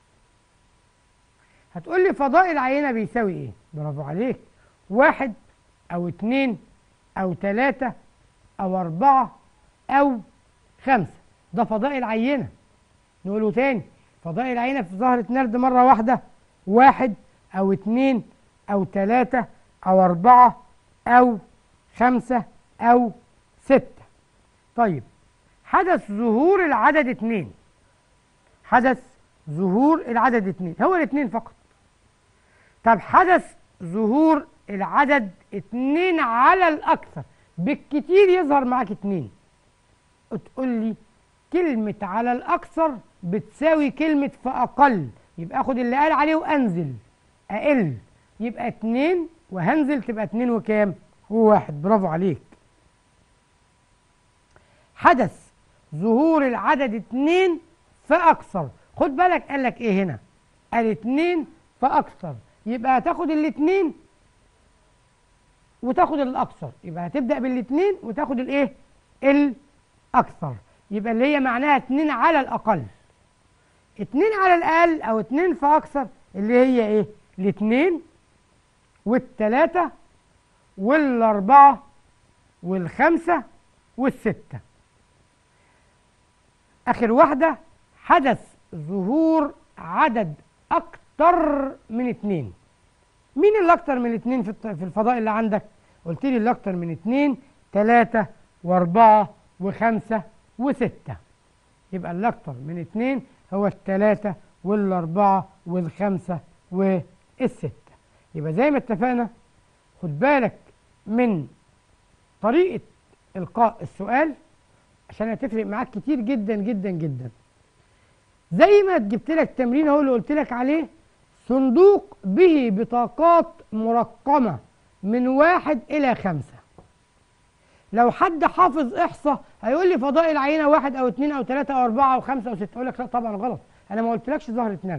هتقول لي فضاء العينه بيساوي ايه برافو عليك واحد او اتنين او تلاتة او اربعة او خمسة ده فضاء العينه نقوله تاني فضاء العينه في ظهرة نرد مرة واحدة واحد او اتنين او تلاتة او اربعة او خمسة او ستة طيب حدث ظهور العدد اتنين حدث ظهور العدد اتنين هو الاتنين فقط طب حدث ظهور العدد اتنين على الأكثر بالكتير يظهر معاك اتنين تقول لي كلمة على الأكثر بتساوي كلمة فأقل يبقى أخد اللي قال عليه وأنزل أقل يبقى اتنين وهنزل تبقى اتنين وكام؟ وواحد برافو عليك حدث ظهور العدد اتنين فأكثر خد بالك قال لك ايه هنا قال اتنين فأكثر يبقى هتاخد الاتنين وتاخد الأكثر يبقى هتبدأ بالاتنين وتاخد الايه الأكثر يبقى اللي هي معناها اتنين على الأقل اتنين على الأقل أو اتنين فأكثر اللي هي ايه الاتنين والتلاتة والأربعة والخمسة والستة آخر واحدة حدث ظهور عدد أكتر من اتنين مين اللي أكتر من اتنين في الط- في الفضاء اللي عندك؟ قلت لي اللي أكتر من اتنين تلاتة وأربعة وخمسة وستة يبقى اللي أكتر من اتنين هو التلاتة والأربعة والخمسة والستة يبقى زي ما اتفقنا خد بالك من طريقة إلقاء السؤال عشان هتفرق معاك كتير جدا جدا جدا زي ما جبت لك تمرين اهو اللي قلت لك عليه صندوق به بطاقات مرقمة من واحد إلى خمسة لو حد حافظ إحصاء هيقول لي فضاء العينة واحد أو اتنين أو تلاتة أو أربعة أو خمسة أو ستة أقول لك لا طبعا غلط أنا ما قلتلكش ظهرت نلم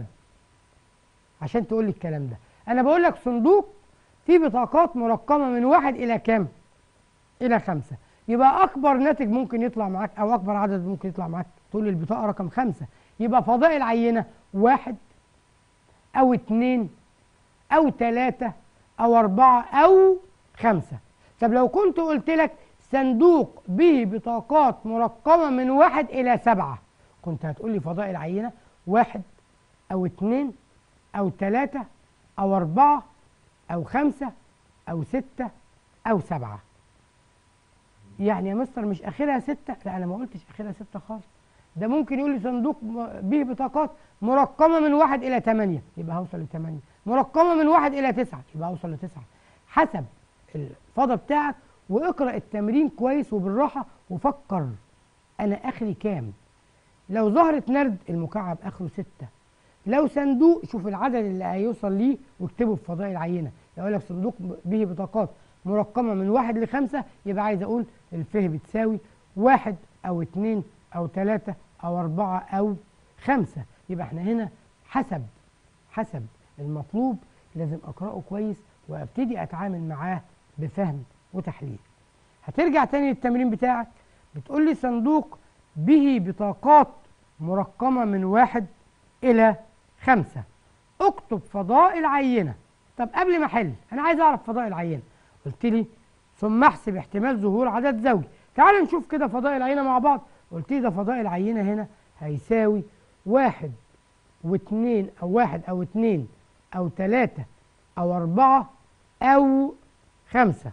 عشان تقول لي الكلام ده أنا بقول لك صندوق فيه بطاقات مرقمة من واحد إلى كام؟ إلى خمسة يبقى أكبر ناتج ممكن يطلع معاك أو أكبر عدد ممكن يطلع معاك تقول لي البطاقة رقم خمسة يبقى فضاء العينة واحد أو اتنين أو تلاتة أو أربعة أو خمسة طب لو كنت قلت لك صندوق به بطاقات مرقمة من واحد إلى سبعة كنت هتقول لي فضاء العينة واحد أو اتنين أو تلاتة أو أربعة أو خمسة أو ستة أو سبعة يعني يا مستر مش اخرها ستة لا انا ما قلتش اخرها ستة خالص ده ممكن يقول لي صندوق م- به بطاقات مرقمة من واحد إلى ثمانية يبقى هوصل لثمانية مرقمة من واحد إلى تسعة يبقى هوصل لتسعة حسب الفضا بتاعك واقرأ التمرين كويس وبالراحة وفكر أنا آخري كام لو ظهرت نرد المكعب آخره ستة لو صندوق شوف العدد اللي هيوصل ليه واكتبه في فضاء العينة يقول لك صندوق به بطاقات مرقمة من واحد لخمسة يبقى عايز أقول الفه بتساوي واحد أو اتنين أو تلاتة أو أربعة أو خمسة يبقى احنا هنا حسب حسب المطلوب لازم أقرأه كويس وأبتدي أتعامل معاه بفهم وتحليل هترجع تاني للتمرين بتاعك بتقول لي صندوق به بطاقات مرقمة من واحد إلى خمسة اكتب فضاء العينة طب قبل ما أحل أنا عايز أعرف فضاء العينة قلت لي ثم احسب احتمال ظهور عدد زوجي تعال نشوف كده فضاء العينة مع بعض قلت لي ده فضاء العينة هنا هيساوي واحد واثنين أو واحد أو اتنين أو تلاتة أو أربعة أو خمسة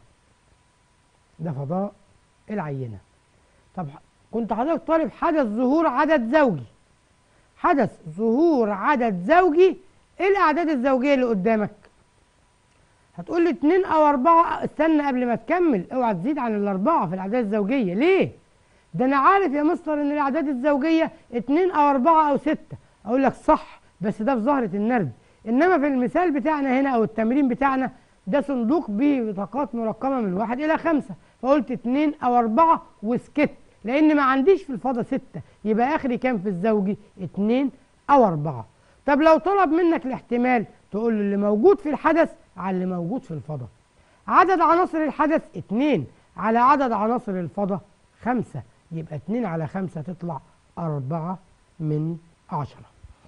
ده فضاء العينة طب كنت حضرتك طالب حدث ظهور عدد زوجي حدث ظهور عدد زوجي ايه الاعداد الزوجيه اللي قدامك هتقول لي اتنين او اربعه استنى قبل ما تكمل اوعى تزيد عن الاربعه في الاعداد الزوجيه ليه ده انا عارف يا مستر ان الاعداد الزوجيه اتنين او اربعه او سته اقول لك صح بس ده في ظاهره النرد انما في المثال بتاعنا هنا او التمرين بتاعنا ده صندوق به بطاقات مرقمه من واحد الى خمسه فقلت اتنين او اربعه وسكت لان ما عنديش في الفضا ستة يبقى اخري كام في الزوجي اتنين او اربعة طب لو طلب منك الاحتمال تقول له اللي موجود في الحدث على اللي موجود في الفضا عدد عناصر الحدث اتنين على عدد عناصر الفضا خمسة يبقى اتنين على خمسة تطلع أربعة من عشرة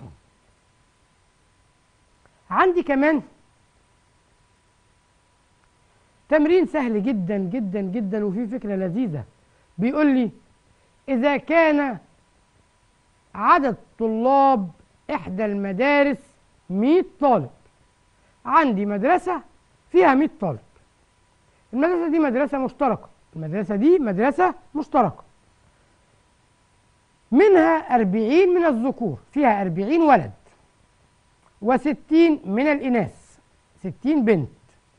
عندي كمان تمرين سهل جدا جدا جدا وفيه فكرة لذيذة بيقول لي إذا كان عدد طلاب إحدى المدارس 100 طالب عندي مدرسة فيها 100 طالب المدرسة دي مدرسة مشتركة المدرسة دي مدرسة مشتركة منها أربعين من الذكور فيها أربعين ولد وستين من الإناث ستين بنت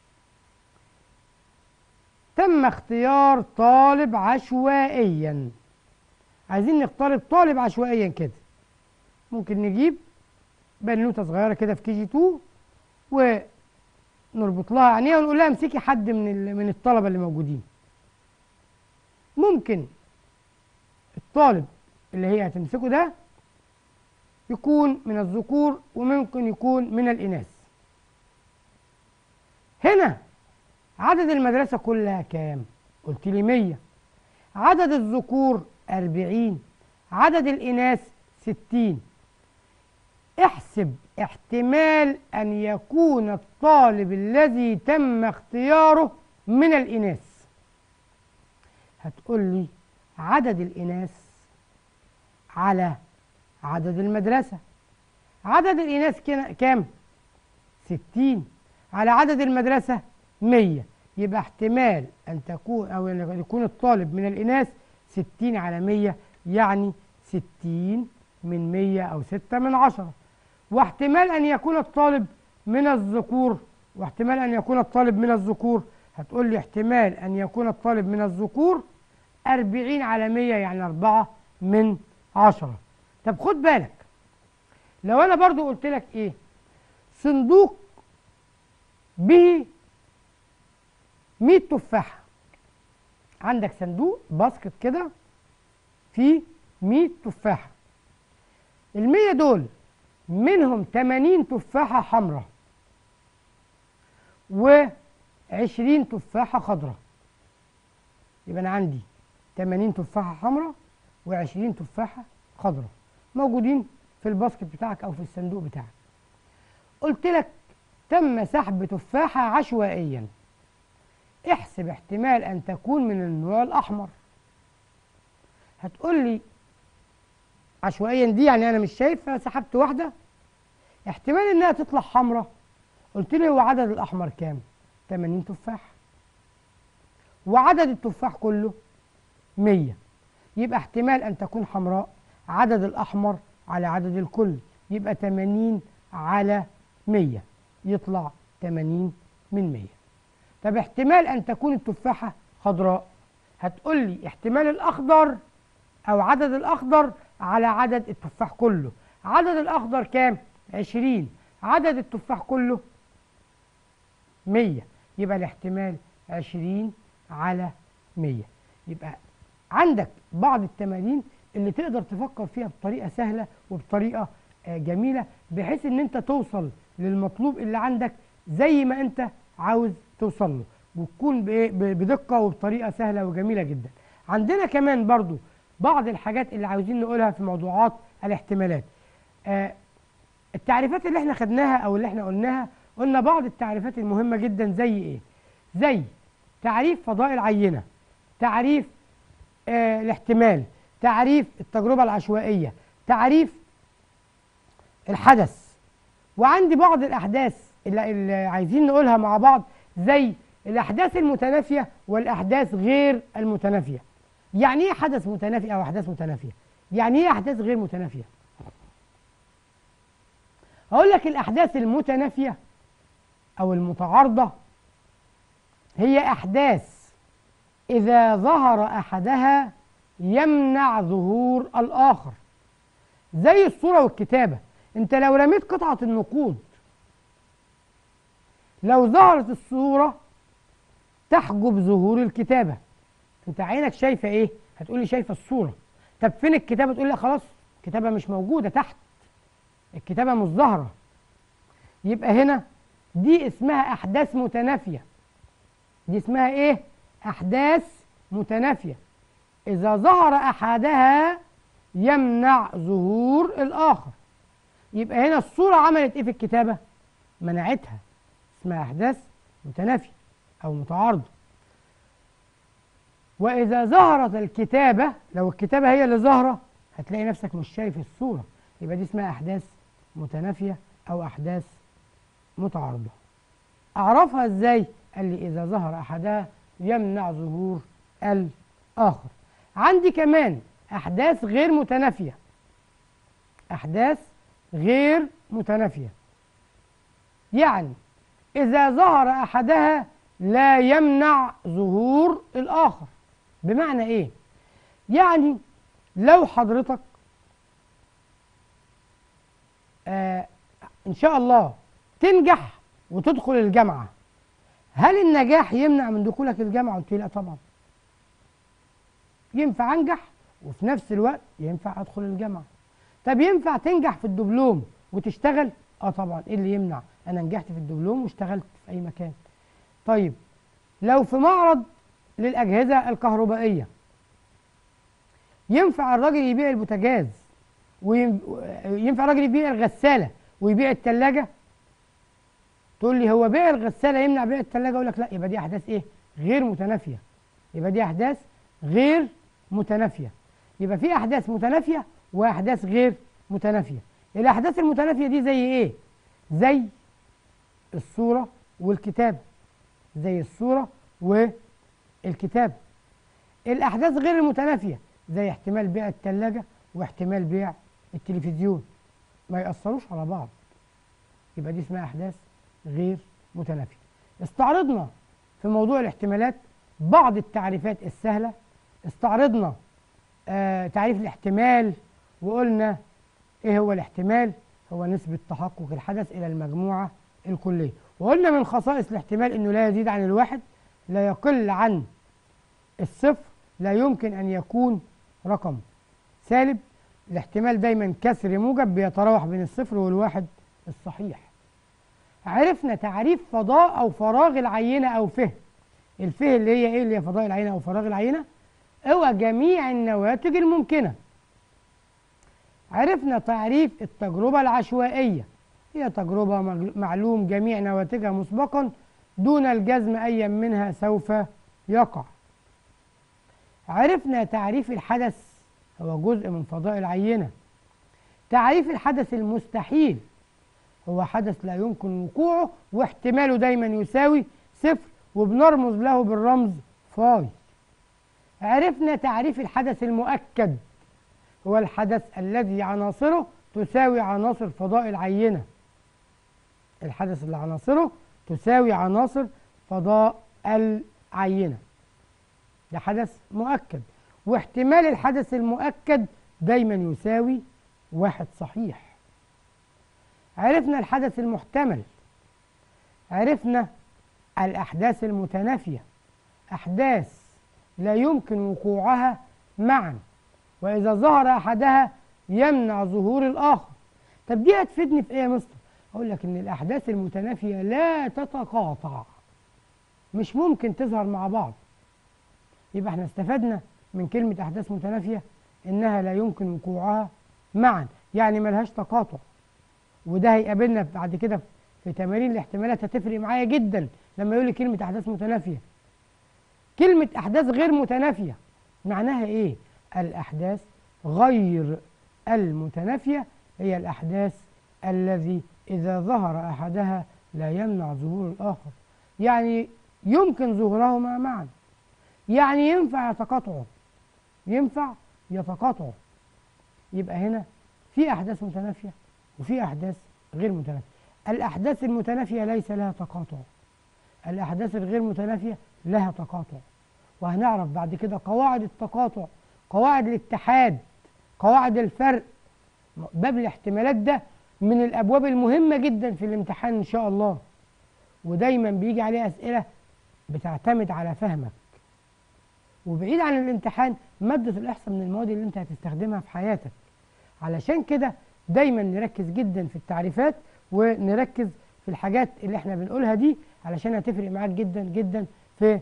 تم اختيار طالب عشوائيا عايزين نختار الطالب عشوائيا كده ممكن نجيب بنوته صغيره كده في كي جي 2 ونربط لها عينيها ونقول لها امسكي حد من من الطلبه اللي موجودين ممكن الطالب اللي هي هتمسكه ده يكون من الذكور وممكن يكون من الإناث هنا عدد المدرسة كلها كام؟ قلت لي 100 عدد الذكور 40 عدد الإناث 60 احسب احتمال أن يكون الطالب الذي تم اختياره من الإناث هتقول لي عدد الإناث على عدد المدرسة عدد الإناث كام؟ ستين على عدد المدرسة مية يبقى احتمال أن تكون أو أن يكون الطالب من الإناث ستين على مية يعني ستين من مية أو ستة من عشرة واحتمال أن يكون الطالب من الذكور واحتمال أن يكون الطالب من الذكور هتقول لي احتمال أن يكون الطالب من الذكور أربعين على مية يعني أربعة من عشرة طب خد بالك لو أنا برضو قلت لك إيه صندوق به 100 تفاحة عندك صندوق باسكت كده فيه 100 تفاحة ال 100 دول منهم 80 تفاحة حمراء و20 تفاحة خضراء يبقى أنا عندي 80 تفاحة حمراء و20 تفاحة خضراء موجودين في الباسكت بتاعك أو في الصندوق بتاعك قلت لك تم سحب تفاحة عشوائيا احسب احتمال أن تكون من النوع الأحمر هتقول لي عشوائيا دي يعني أنا مش شايف فسحبت واحدة احتمال إنها تطلع حمراء قلت لي هو عدد الأحمر كام 80 تفاح وعدد التفاح كله 100 يبقى احتمال أن تكون حمراء عدد الأحمر على عدد الكل يبقى 80 على 100 يطلع 80 من 100 طب احتمال أن تكون التفاحة خضراء هتقول لي احتمال الأخضر أو عدد الأخضر على عدد التفاح كله عدد الأخضر كام؟ 20 عدد التفاح كله 100 يبقى الاحتمال 20 على 100 يبقى عندك بعض التمارين اللي تقدر تفكر فيها بطريقة سهلة وبطريقة جميلة بحيث ان انت توصل للمطلوب اللي عندك زي ما انت عاوز توصل له وتكون بدقة وبطريقة سهلة وجميلة جدا عندنا كمان برضو بعض الحاجات اللي عاوزين نقولها في موضوعات الاحتمالات آه التعريفات اللي احنا خدناها او اللي احنا قلناها قلنا بعض التعريفات المهمة جدا زي ايه زي تعريف فضاء العينة تعريف آه الاحتمال تعريف التجربة العشوائية تعريف الحدث وعندي بعض الأحداث اللي, اللي عايزين نقولها مع بعض زي الأحداث المتنافية والأحداث غير المتنافية يعني إيه حدث متنافي أو أحداث متنافية؟ يعني إيه أحداث غير متنافية؟ أقول لك الأحداث المتنافية أو المتعارضة هي أحداث إذا ظهر أحدها يمنع ظهور الآخر زي الصورة والكتابة أنت لو رميت قطعة النقود لو ظهرت الصورة تحجب ظهور الكتابة انت عينك شايفة ايه هتقولي شايفة الصورة طب فين الكتابة تقول لي خلاص الكتابة مش موجودة تحت الكتابة مش ظاهرة يبقى هنا دي اسمها أحداث متنافية دي اسمها ايه أحداث متنافية إذا ظهر أحدها يمنع ظهور الآخر يبقى هنا الصورة عملت ايه في الكتابة منعتها اسمها أحداث متنافية أو متعارضة وإذا ظهرت الكتابة لو الكتابة هي اللي ظاهرة هتلاقي نفسك مش شايف الصورة يبقى دي اسمها أحداث متنافية أو أحداث متعارضة أعرفها إزاي؟ قال لي إذا ظهر أحدها يمنع ظهور الآخر عندي كمان أحداث غير متنافية أحداث غير متنافية يعني إذا ظهر أحدها لا يمنع ظهور الآخر بمعنى إيه؟ يعني لو حضرتك آه إن شاء الله تنجح وتدخل الجامعة هل النجاح يمنع من دخولك الجامعة؟ قلت لا طبعا ينفع أنجح وفي نفس الوقت ينفع أدخل الجامعة طب ينفع تنجح في الدبلوم وتشتغل؟ اه طبعا ايه اللي يمنع؟ انا نجحت في الدبلوم واشتغلت في اي مكان. طيب لو في معرض للاجهزه الكهربائيه ينفع الراجل يبيع البوتاجاز وينفع الراجل يبيع الغساله ويبيع الثلاجه؟ تقول لي هو بيع الغساله يمنع بيع الثلاجه؟ اقول لك لا يبقى دي احداث ايه؟ غير متنافيه. يبقى دي احداث غير متنافيه. يبقى في احداث متنافيه واحداث غير متنافيه. الأحداث المتنافية دي زي إيه؟ زي الصورة والكتابة زي الصورة والكتابة الأحداث غير المتنافية زي احتمال بيع الثلاجة واحتمال بيع التلفزيون ما يأثروش على بعض يبقى دي اسمها أحداث غير متنافية استعرضنا في موضوع الاحتمالات بعض التعريفات السهلة استعرضنا آه تعريف الاحتمال وقلنا ايه هو الاحتمال هو نسبة تحقق الحدث إلى المجموعة الكلية وقلنا من خصائص الاحتمال أنه لا يزيد عن الواحد لا يقل عن الصفر لا يمكن أن يكون رقم سالب الاحتمال دايما كسر موجب بيتراوح بين الصفر والواحد الصحيح عرفنا تعريف فضاء أو فراغ العينة أو فه الفه اللي هي إيه اللي هي فضاء العينة أو فراغ العينة هو جميع النواتج الممكنة عرفنا تعريف التجربة العشوائية هي تجربة معلوم جميع نواتجها مسبقا دون الجزم أيا منها سوف يقع عرفنا تعريف الحدث هو جزء من فضاء العينة تعريف الحدث المستحيل هو حدث لا يمكن وقوعه واحتماله دايما يساوي صفر وبنرمز له بالرمز فاي عرفنا تعريف الحدث المؤكد هو الحدث الذي عناصره تساوي عناصر فضاء العينة الحدث اللي عناصره تساوي عناصر فضاء العينة ده حدث مؤكد واحتمال الحدث المؤكد دايما يساوي واحد صحيح عرفنا الحدث المحتمل عرفنا الأحداث المتنافية أحداث لا يمكن وقوعها معا وإذا ظهر أحدها يمنع ظهور الآخر طب دي هتفيدني في إيه يا مستر؟ أقول لك إن الأحداث المتنافية لا تتقاطع مش ممكن تظهر مع بعض يبقى احنا استفدنا من كلمة أحداث متنافية إنها لا يمكن وقوعها معا يعني ملهاش تقاطع وده هيقابلنا بعد كده في تمارين الاحتمالات هتفرق معايا جدا لما يقول لي كلمة أحداث متنافية كلمة أحداث غير متنافية معناها إيه؟ الأحداث غير المتنافية هي الأحداث الذي إذا ظهر أحدها لا يمنع ظهور الآخر يعني يمكن ظهورهما معا يعني ينفع يتقاطعوا ينفع يتقاطعوا يبقى هنا في أحداث متنافية وفي أحداث غير متنافية الأحداث المتنافية ليس لها تقاطع الأحداث الغير متنافية لها تقاطع وهنعرف بعد كده قواعد التقاطع قواعد الاتحاد قواعد الفرق باب الاحتمالات ده من الابواب المهمه جدا في الامتحان ان شاء الله ودايما بيجي عليه اسئله بتعتمد على فهمك وبعيد عن الامتحان ماده الاحصاء من المواد اللي انت هتستخدمها في حياتك علشان كده دايما نركز جدا في التعريفات ونركز في الحاجات اللي احنا بنقولها دي علشان هتفرق معاك جدا جدا في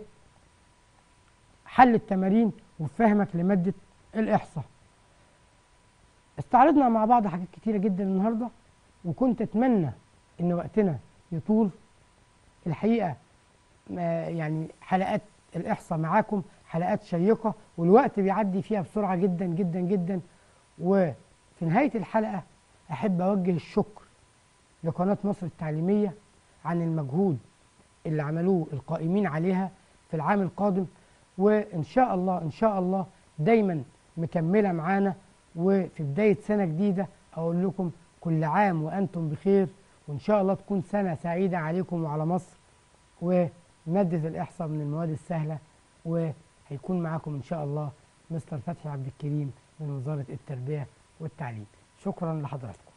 حل التمارين وفهمك لمادة الإحصاء استعرضنا مع بعض حاجات كتيرة جدا النهاردة وكنت أتمنى إن وقتنا يطول الحقيقة يعني حلقات الإحصاء معاكم حلقات شيقة والوقت بيعدي فيها بسرعة جدا جدا جدا وفي نهاية الحلقة أحب أوجه الشكر لقناة مصر التعليمية عن المجهود اللي عملوه القائمين عليها في العام القادم وإن شاء الله إن شاء الله دايما مكملة معانا وفي بداية سنة جديدة أقول لكم كل عام وأنتم بخير وإن شاء الله تكون سنة سعيدة عليكم وعلى مصر ومادة الإحصاء من المواد السهلة وهيكون معاكم إن شاء الله مستر فتحي عبد الكريم من وزارة التربية والتعليم شكرا لحضراتكم